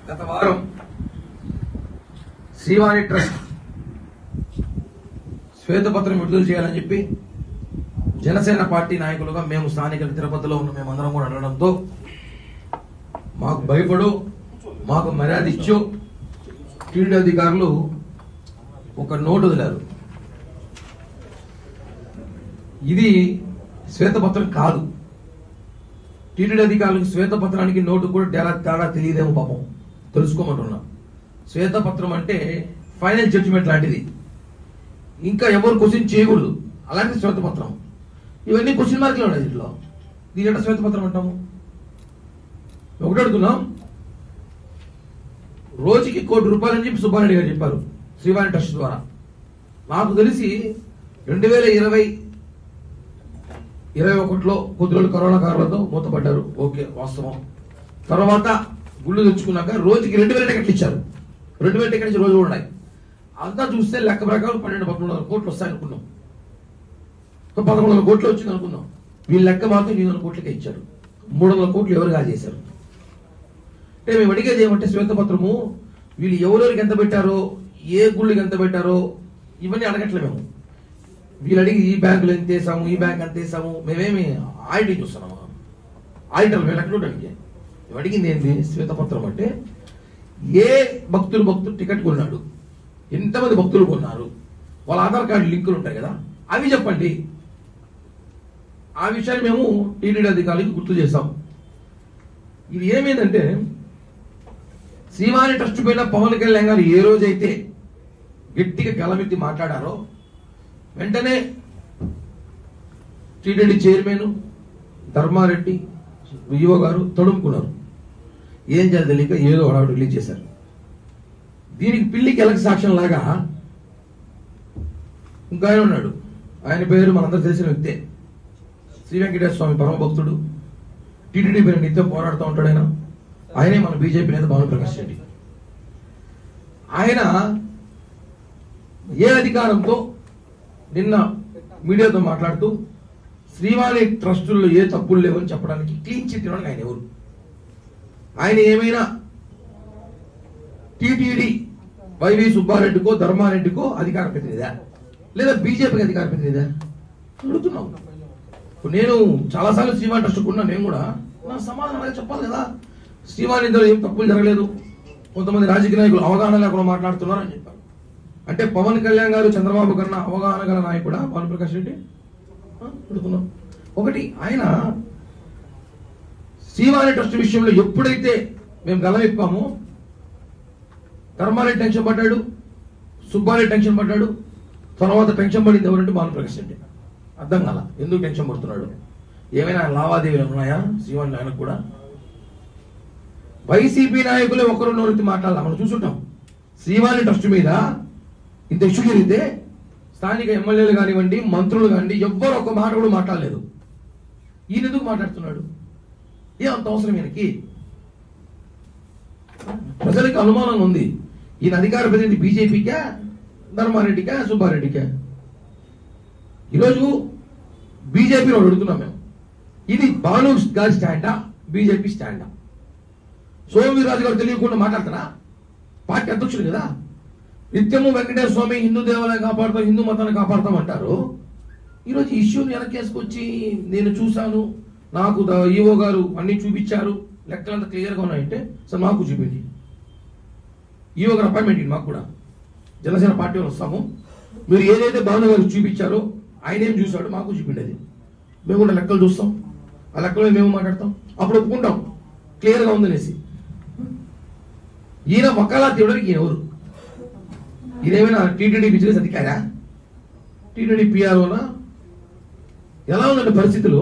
గత వారం శ్రీవాణి ట్రస్ట్ శ్వేతపత్రం విడుదల చేయాలని చెప్పి జనసేన పార్టీ నాయకులుగా మేము స్థానిక తిరుపతిలో ఉన్న మేమందరం కూడా అడగడంతో మాకు భయపడు మాకు మర్యాద ఇచ్చు టీడీ అధికారులు ఒక నోటు వదిలారు ఇది శ్వేతపత్రం కాదు టీటీడీ అధికారులకు శ్వేతపత్రానికి నోటు కూడా తేడా తేడా తెలియదేమో పాపం తెలుసుకోమంటున్నా శ్వేతపత్రం అంటే ఫైనల్ జడ్జిమెంట్ లాంటిది ఇంకా ఎవరు క్వశ్చన్ చేయకూడదు అలాంటి శ్వేతపత్రం ఇవన్నీ క్వశ్చన్ మార్కులు ఉన్నాయి దీంట్లో దీని ఎట్లా శ్వేతపత్రం అంటాము ఒకటి అడుగుతున్నాం రోజుకి కోటి రూపాయలు అని చెప్పి సుబ్బారెడ్డి గారు చెప్పారు శ్రీవాణి ట్రస్ట్ ద్వారా నాకు తెలిసి రెండు వేల ఇరవై ఇరవై ఒకటిలో కొద్ది రోజులు కరోనా కారణంతో మూతపడ్డారు ఓకే వాస్తవం తర్వాత గుళ్ళు తెచ్చుకున్నాక రోజుకి రెండు వేల టికెట్లు ఇచ్చారు రెండు వేల టికెట్ రోజు కూడా ఉన్నాయి అంతా చూస్తే లెక్క ప్రకారం పన్నెండు పదమూడు వందల కోట్లు వస్తాయి అనుకున్నాం సో పదకొండు వందల కోట్లు వచ్చింది అనుకున్నాం వీళ్ళ లెక్క మాత్రం ఎనిమిది వందల కోట్లకే ఇచ్చారు మూడు వందల కోట్లు ఎవరు కాజేశారు అంటే మేము అడిగేది ఏమంటే శ్వేతపత్రము వీళ్ళు ఎవరెవరికి ఎంత పెట్టారో ఏ గుళ్ళకి ఎంత పెట్టారో ఇవన్నీ అడగట్లే మేము వీళ్ళు అడిగి ఈ బ్యాంకులు ఎంత వేసాము ఈ బ్యాంక్ ఎంత వేసాము మేమేమి ఆడిటింగ్ చూస్తున్నాము ఆడిటర్ మేము ఎక్కడ అడిగే మేము అడిగింది ఏంటి శ్వేతపత్రం అంటే ఏ భక్తులు భక్తులు టికెట్ కొన్నాడు ఎంతమంది భక్తులు కొన్నారు వాళ్ళ ఆధార్ కార్డు లింకులు ఉంటాయి కదా అవి చెప్పండి ఆ విషయాన్ని మేము టీటీడీ అధికారులకు గుర్తు చేస్తాం ఇది ఏమైందంటే శ్రీవాణి ట్రస్ట్ పైన పవన్ కళ్యాణ్ గారు ఏ రోజైతే గట్టిగా గలమెత్తి మాట్లాడారో వెంటనే టీటీడీ చైర్మన్ ధర్మారెడ్డి వివో గారు తడుముకున్నారు ఏం చేయాలి తెలియక ఏదో హడావుడు రిలీజ్ చేశారు దీనికి పిల్లికి ఎలక సాక్ష్యం లాగా ఇంకా ఆయన ఉన్నాడు ఆయన పేరు మనందరూ తెలిసిన వ్యక్తే శ్రీ వెంకటేశ్వర స్వామి పరమ భక్తుడు టీటీడీ పైన నిత్యం పోరాడుతూ ఉంటాడు ఆయన ఆయనే మన బీజేపీ నేత భాను ప్రకాష్ రెడ్డి ఆయన ఏ అధికారంతో నిన్న మీడియాతో మాట్లాడుతూ శ్రీవాణి ట్రస్టుల్లో ఏ తప్పులు లేవని చెప్పడానికి క్లీన్ చిట్ ఇవ్వడానికి ఆయన ఎవరు ఆయన ఏమైనా టీటీడీ వైవి సుబ్బారెడ్డికో ధర్మారెడ్డికో అధికార ప్రతినిధా లేదా బీజేపీకి అధికార ప్రతినిధా అడుగుతున్నాం ఇప్పుడు నేను చాలాసార్లు శ్రీవాణి ట్రస్ట్ ఉన్నా నేను కూడా నా సమాధానం అలాగే చెప్పాలి కదా శ్రీవాణి ఇందులో ఏం తప్పులు జరగలేదు కొంతమంది రాజకీయ నాయకులు అవగాహన లేకుండా మాట్లాడుతున్నారు అని చెప్పారు అంటే పవన్ కళ్యాణ్ గారు చంద్రబాబు కన్నా అవగాహన గల నాయకుడా పవన్ ప్రకాష్ రెడ్డి ఆ, అడుగుతున్నాం ఒకటి ఆయన శ్రీవాణి ట్రస్ట్ విషయంలో ఎప్పుడైతే మేము గలవిప్పామో ధర్మారెడ్డి టెన్షన్ పడ్డాడు సుబ్బారెడ్డి టెన్షన్ పడ్డాడు తర్వాత టెన్షన్ పడింది ఎవరంటే భానుప్రకాష్ రెడ్డి అర్థం కాల ఎందుకు టెన్షన్ పడుతున్నాడు ఏమైనా లావాదేవీలు ఉన్నాయా శ్రీవాణి ఆయనకు కూడా వైసీపీ నాయకులే ఒకరు నోరెత్తి మాట్లాడాలి మనం చూసుంటాం శ్రీవాణి ట్రస్ట్ మీద ఇంత ఇష్యూ జరిగితే స్థానిక ఎమ్మెల్యేలు కానివ్వండి మంత్రులు కానివ్వండి ఎవ్వరు ఒక మాట కూడా మాట్లాడలేదు ఈయన ఎందుకు మాట్లాడుతున్నాడు ఏ అంత అవసరం ఈయనకి ప్రజలకు అనుమానం ఉంది ఈయన అధికార ప్రతినిధి బీజేపీకా ధర్మారెడ్డికా సుబ్బారెడ్డికా ఈరోజు బీజేపీలో అడుగుతున్నాం మేము ఇది భాను గారి స్టాండా బీజేపీ స్టాండా సోమవీరాజు గారు తెలియకుండా మాట్లాడతారా పార్టీ అధ్యక్షుడు కదా నిత్యము వెంకటేశ్వర స్వామి హిందూ దేవాలయం కాపాడుతాం హిందూ మతాన్ని కాపాడుతాం అంటారు ఈరోజు ఇష్యూని వెనకేసుకొచ్చి నేను చూశాను నాకు ద- ఈవో గారు అన్ని చూపించారు లెక్కలంతా క్లియర్గా ఉన్నాయంటే సార్ మాకు చూపిండి ఈవో గారు అపాయింట్మెంట్ ఇవ్వండి మాకు కూడా జనసేన పార్టీ వాళ్ళు వస్తాము మీరు ఏదైతే భావన గారు చూపించారో ఆయన ఏం చూశాడు మాకు చూపిండి అది మేము కూడా లెక్కలు చూస్తాం ఆ లెక్కలో మేము మాట్లాడతాం అప్పుడు ఒప్పుకుంటాం క్లియర్గా ఉందనేసి ఈయన వకాలా తీయడానికి ఈయన ఎవరు ఇదేమైనా టీటీడీ బిజినెస్ అధికారా టీటీడీ పిఆర్ఓనా ఎలా ఉందంటే పరిస్థితులు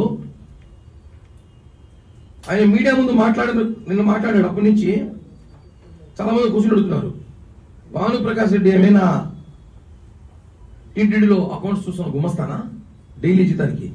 ఆయన మీడియా ముందు మాట్లాడిన నిన్న మాట్లాడాడు అప్పటి నుంచి చాలా మంది కూర్చుని అడుగుతున్నారు భాను ప్రకాష్ రెడ్డి ఏమైనా టీటీడీలో అకౌంట్స్ చూస్తున్న గుమస్తానా డైలీ జీతానికి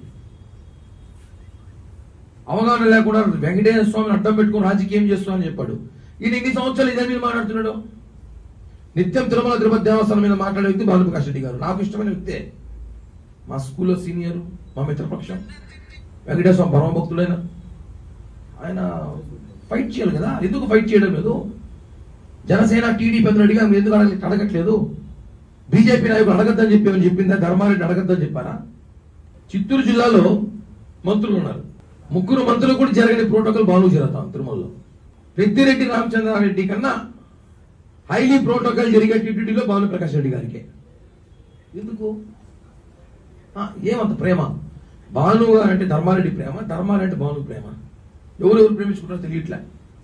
అవగాహన లేకుండా వెంకటేశ్వర స్వామిని అడ్డం పెట్టుకుని రాజకీయం చేస్తామని చెప్పాడు ఈయన ఇన్ని సంవత్సరాలు ఇదే మీద మాట్లాడుతున్నాడు నిత్యం తిరుమల తిరుపతి దేవస్థానం మీద మాట్లాడే వ్యక్తి భానుప్రకాష్ రెడ్డి గారు నాకు ఇష్టమైన వ్యక్తే మా స్కూల్లో సీనియర్ మా మిత్రపక్షం వెంకటేశ్వర స్వామి పరమ భక్తుడైన ఆయన ఫైట్ చేయాలి కదా ఎందుకు ఫైట్ చేయడం లేదు జనసేన టీడీపీ అందరూ అడిగా మీరు ఎందుకు అడగ అడగట్లేదు బీజేపీ నాయకులు అడగద్దని చెప్పి ఏమని చెప్పిందా ధర్మారెడ్డి అడగద్దని చెప్పారా చిత్తూరు జిల్లాలో మంత్రులు ఉన్నారు ముగ్గురు మంత్రులు కూడా జరగని ప్రోటోకాల్ బాను జరుగుతాం తిరుమలలో పెద్దిరెడ్డి రామచంద్రారెడ్డి కన్నా హైలీ ప్రోటోకాల్ జరిగే టీటీడీలో భాను ప్రకాష్ రెడ్డి గారికి ఎందుకు ఆ, ఏమంత ప్రేమ భాను గారు అంటే ధర్మారెడ్డి ప్రేమ ధర్మారెడ్డి అంటే భాను ప్రేమ ఎవరెవరు ప్రేమించుకుంటారో తెలియట్లే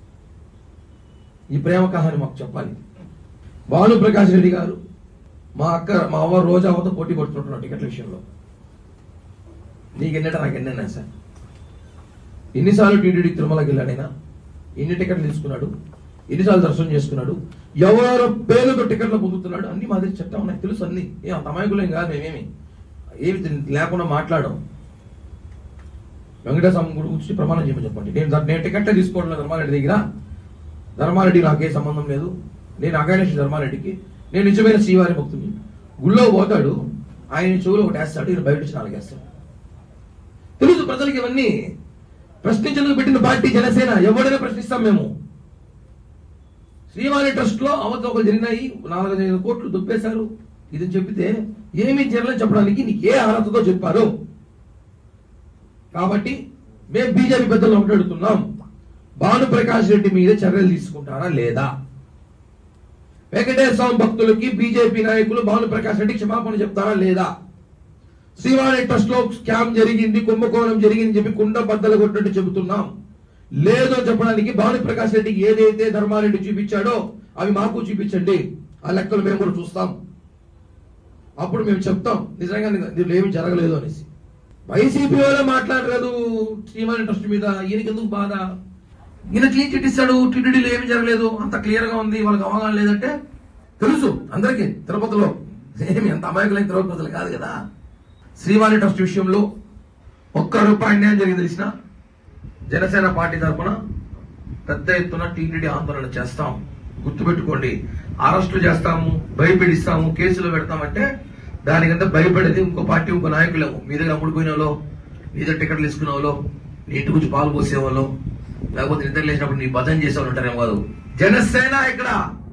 ఈ ప్రేమ కహాని మాకు చెప్పాలి భాను ప్రకాష్ రెడ్డి గారు మా అక్క మా అవ్వ రోజా అవ్వతో పోటీ పడుతుంటున్నాం టికెట్ల విషయంలో నీకెన్నట నాకు ఎన్నైనా సార్ ఎన్నిసార్లు టీటీడీ తిరుమలకి వెళ్ళాడైనా ఎన్ని టికెట్లు తీసుకున్నాడు ఎన్నిసార్లు దర్శనం చేసుకున్నాడు ఎవరెవరో పేరుతో టికెట్లు పొందుతున్నాడు అన్ని మా దగ్గర చట్టం నాకు తెలుసు అన్ని ఏ అంత అమాయకులేం కాదు మేమేమి ఏమి తెలి- లేకుండా మాట్లాడడం వెంకటేశ్వర గుడి గురించి ప్రమాణం చేయమని చెప్పండి నేను ద- నేను టికెట్లే తీసుకోవడం లేదు ధర్మారెడ్డి దగ్గర ధర్మారెడ్డి నాకే సంబంధం లేదు నేను అగానేష్ ధర్మారెడ్డికి నేను నిజమైన శ్రీవారి భక్తుని గుళ్ళో పోతాడు ఆయన చెవులో ఒకటి వేస్తాడు ఈయన బయట వచ్చి నాలుగు వేస్తాడు తెలుసు ప్రజలకి ఇవన్నీ ప్రశ్నించేందుకు పెట్టిన పార్టీ జనసేన ఎవరైనా ప్రశ్నిస్తాం మేము శ్రీవారి ట్రస్ట్ లో అవతవకలు జరిగినాయి నాలుగైదు కోట్లు దుప్పేశారు ఇది చెప్పితే ఏమీ జరగలేదు చెప్పడానికి నీకు ఏ అర్హతతో చెప్పారు కాబట్టి మేము బీజేపీ పెద్దలు ఒకటి అడుగుతున్నాం భానుప్రకాష్ రెడ్డి మీద చర్యలు తీసుకుంటారా లేదా వెంకటేశ్వర స్వామి భక్తులకి బీజేపీ నాయకులు భానుప్రకాష్ రెడ్డి క్షమాపణ చెప్తారా లేదా శ్రీవారి ట్రస్ట్ లో స్కామ్ జరిగింది కుంభకోణం జరిగింది చెప్పి కుండ బద్దలు కొట్టినట్టు చెబుతున్నాం లేదు అని చెప్పడానికి భాను ప్రకాష్ రెడ్డికి ఏదైతే ధర్మారెడ్డి చూపించాడో అవి మాకు చూపించండి ఆ లెక్కలు మేము కూడా చూస్తాం అప్పుడు మేము చెప్తాం నిజంగా దీనిలో ఏమి జరగలేదు అనేసి వైసీపీ వాళ్ళే మాట్లాడలేదు శ్రీవారి ట్రస్ట్ మీద ఈయనకి ఎందుకు బాధ ఈయన క్లీన్ చిట్ ఇస్తాడు టీటీడీలో ఏమి జరగలేదు అంత క్లియర్ గా ఉంది వాళ్ళకి అవగాహన లేదంటే తెలుసు అందరికీ తిరుపతిలో ఏమి అంత అమాయకులైన తిరుపతి ప్రజలు కాదు కదా శ్రీవారి ట్రస్ట్ విషయంలో ఒక్క రూపాయి అన్యాయం జరిగింది తెలిసిన జనసేన పార్టీ తరఫున పెద్ద ఎత్తున టీటీడీ ఆందోళన చేస్తాం గుర్తుపెట్టుకోండి అరెస్టులు చేస్తాము భయపెడిస్తాము కేసులు పెడతామంటే దానికంతా భయపడేది ఇంకో పార్టీ ఇంకో నాయకులేమో మీ దగ్గర అమ్ముడుపోయిన వాళ్ళు నీ దగ్గర టికెట్లు తీసుకునే వాళ్ళు నీ ఇంటి గురించి పాలు పోసేవాళ్ళు లేకపోతే నిద్ర లేచినప్పుడు నీ భజన చేసేవాళ్ళు ఉంటారేమో కాదు జనసేన ఇక్కడ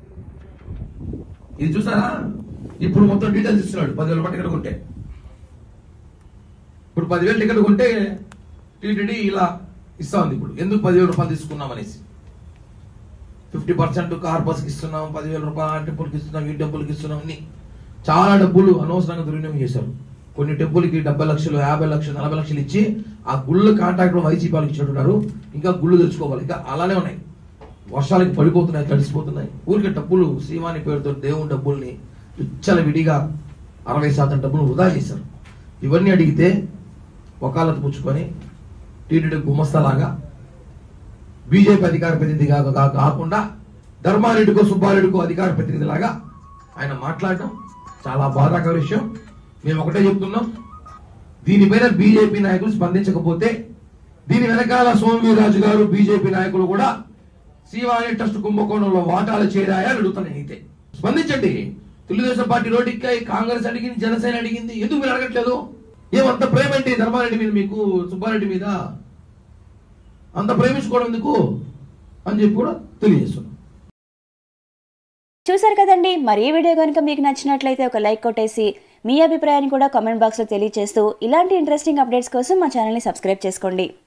ఇది చూసారా ఇప్పుడు మొత్తం డీటెయిల్స్ ఇస్తున్నాడు పదివేల రూపాయలు టికెట్ కొంటే ఇప్పుడు పదివేలు టికెట్ కొంటే టీటీడీ ఇలా ఇస్తా ఉంది ఇప్పుడు ఎందుకు పదివేల రూపాయలు తీసుకున్నాం అనేసి ఫిఫ్టీ పర్సెంట్ కార్ బస్కి ఇస్తున్నాం పదివేల రూపాయలు ఆ టెంపుల్కి ఇస్తున్నాం ఈ టెంపుల్కి ఇస్తున్నాం అన్ని చాలా డబ్బులు అనవసరంగా దుర్వినియోగం చేశారు కొన్ని టెంపుల్కి డెబ్బై లక్షలు యాభై లక్షలు నలభై లక్షలు ఇచ్చి ఆ గుళ్ళు కాంట్రాక్ట్ వైసీపీ వాళ్ళకి ఇచ్చినట్టున్నారు ఇంకా గుళ్ళు తెచ్చుకోవాలి ఇంకా అలానే ఉన్నాయి వర్షాలకి పడిపోతున్నాయి తడిసిపోతున్నాయి ఊరికే డబ్బులు శ్రీవాణి పేరుతో దేవుని డబ్బుల్ని విచ్చల విడిగా అరవై శాతం డబ్బులు వృధా చేశారు ఇవన్నీ అడిగితే వకాలత్ పుచ్చుకొని టీటీడీ గుమస్తలాగా బీజేపీ అధికార ప్రతినిధిగా కా- కాకుండా ధర్మారెడ్డికో సుబ్బారెడ్డికో అధికార ప్రతినిధిలాగా ఆయన మాట్లాడటం చాలా బాధాకర విషయం మేము ఒకటే చెప్తున్నాం దీనిపైన బీజేపీ నాయకులు స్పందించకపోతే దీని వెనకాల సోమవీరాజు గారు బీజేపీ నాయకులు కూడా శ్రీవాణి ట్రస్ట్ కుంభకోణంలో వాటాలు చేరాయా అని అడుగుతాను నేనైతే స్పందించండి తెలుగుదేశం పార్టీ రోడ్డుకి కాంగ్రెస్ అడిగింది జనసేన అడిగింది ఎందుకు మీరు అడగట్లేదు ఏమంత ప్రేమ ఏంటి ధర్మారెడ్డి మీద మీకు సుబ్బారెడ్డి మీద అంత ప్రేమించుకోవడం ఎందుకు అని చెప్పి కూడా తెలియజేస్తున్నాం చూసారు కదండి మరి ఈ వీడియో కనుక మీకు నచ్చినట్లయితే ఒక లైక్ కొట్టేసి మీ అభిప్రాయాన్ని కూడా కామెంట్ బాక్స్లో తెలియజేస్తూ ఇలాంటి ఇంట్రెస్టింగ్ అప్డేట్స్ కోసం మా ఛానల్ని సబ్స్క్రైబ్ చేసుకోండి